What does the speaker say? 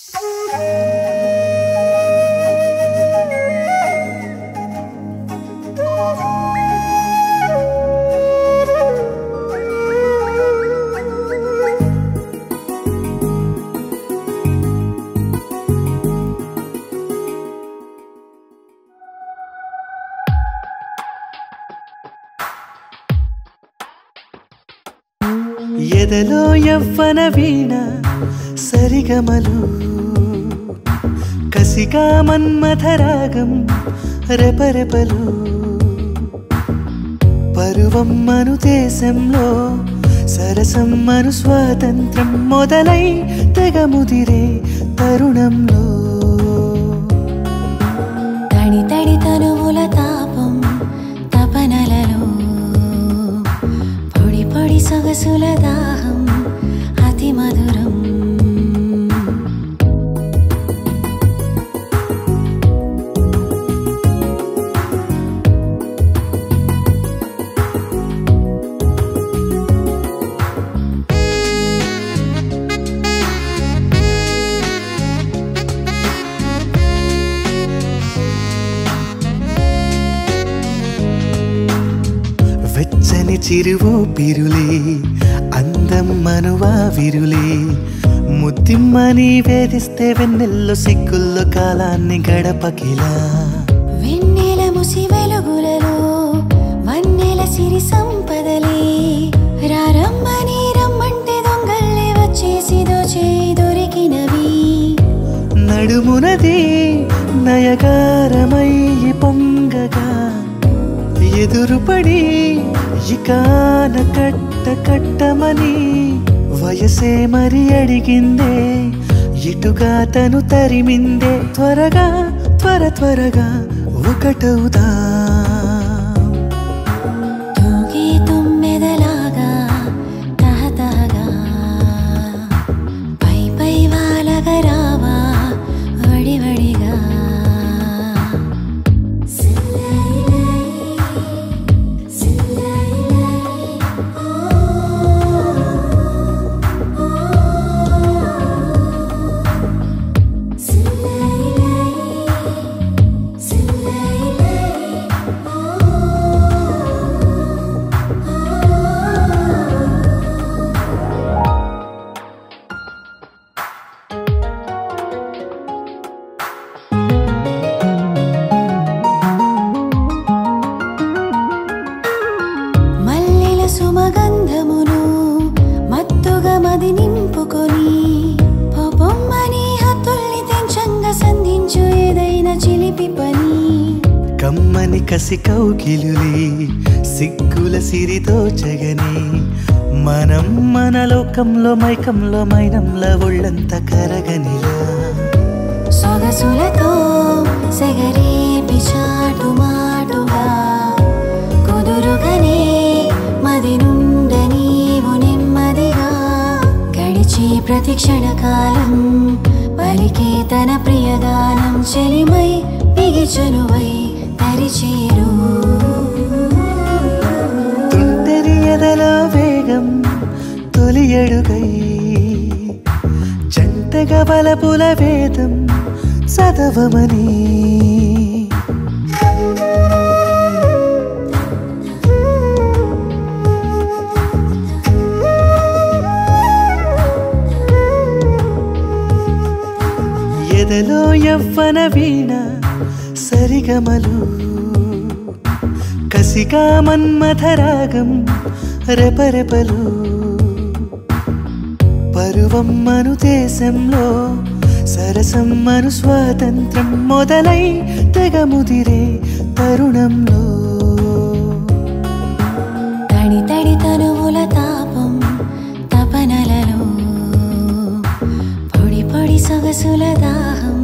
ఎదలో యవ్వన వీణ సరిగమలు కసిగా మన్మథరాగం రెపరెపలు పరువం మను దేశంలో సరసం మను స్వాతంత్రం మొదలై తెగ ముదిరే తరుణంలో తడి తడి తనువుల తాపం తపనలలో పొడి పొడి సొగసుల దాహం అతి మధురం వెచ్చని చిరువు పిరులే అందం మనువా విరులే ముద్దిమ్మని వేధిస్తే వెన్నెల్లో సిగ్గుల్లో కాలాన్ని గడపకిలా వెన్నెల ముసి వెలుగులలో వన్నెల సిరి సంపదలే రారమ్మని రమ్మంటే దొంగల్లే వచ్చేసి దోచే దొరికినవి నడుమునది నయగారమయ్యి పొంగగా ఎదురుపడి ఇకాన కట్ట కట్టమని వయసే మరి అడిగిందే ఇటుగా తను తరిమిందే త్వరగా త్వర త్వరగా ఒకటవుదా తూగే తుమ్మెదలాగా తహతహగా పై పై వాలగా రావా వడివడిగా మల్లెల సుమగంధమును మత్తుగా మది నింపుకొని పొమ్మని హత్తుల్ని తెంచంగా సంధించు ఏదైనా చిలిపి పని కమ్మని కసి కౌకిలులే సిగ్గుల సిరితో జగని మనం మన లోకంలో మైకంలో మైనంలో ఒళ్ళంత కరగనిలా సొగసులతో సెగరేపి చాటు మాటుగా కుదురుగానే మది నుండ నీవు నెమ్మదిగా గడిచే ప్రతి క్షణకాలం పలికే తన ప్రియగానం చెలిమై బిగిచనువై తరిచేరు తుంటరి ఎదలో వేగం తొలి అడుగై జంటగా బలపుల వేదం చదవమని ఎదలో యవ్వన వీణ సరిగమలు కసిగా మన్మథరాగం రెపరెపలు పరువం మను దేశంలో సరసం మను స్వాతంత్రం మొదలై తెగ ముదిరే తరుణంలో తడి తడి తనువుల తాపం తపనలలో పొడి పొడి సొగసుల దాహం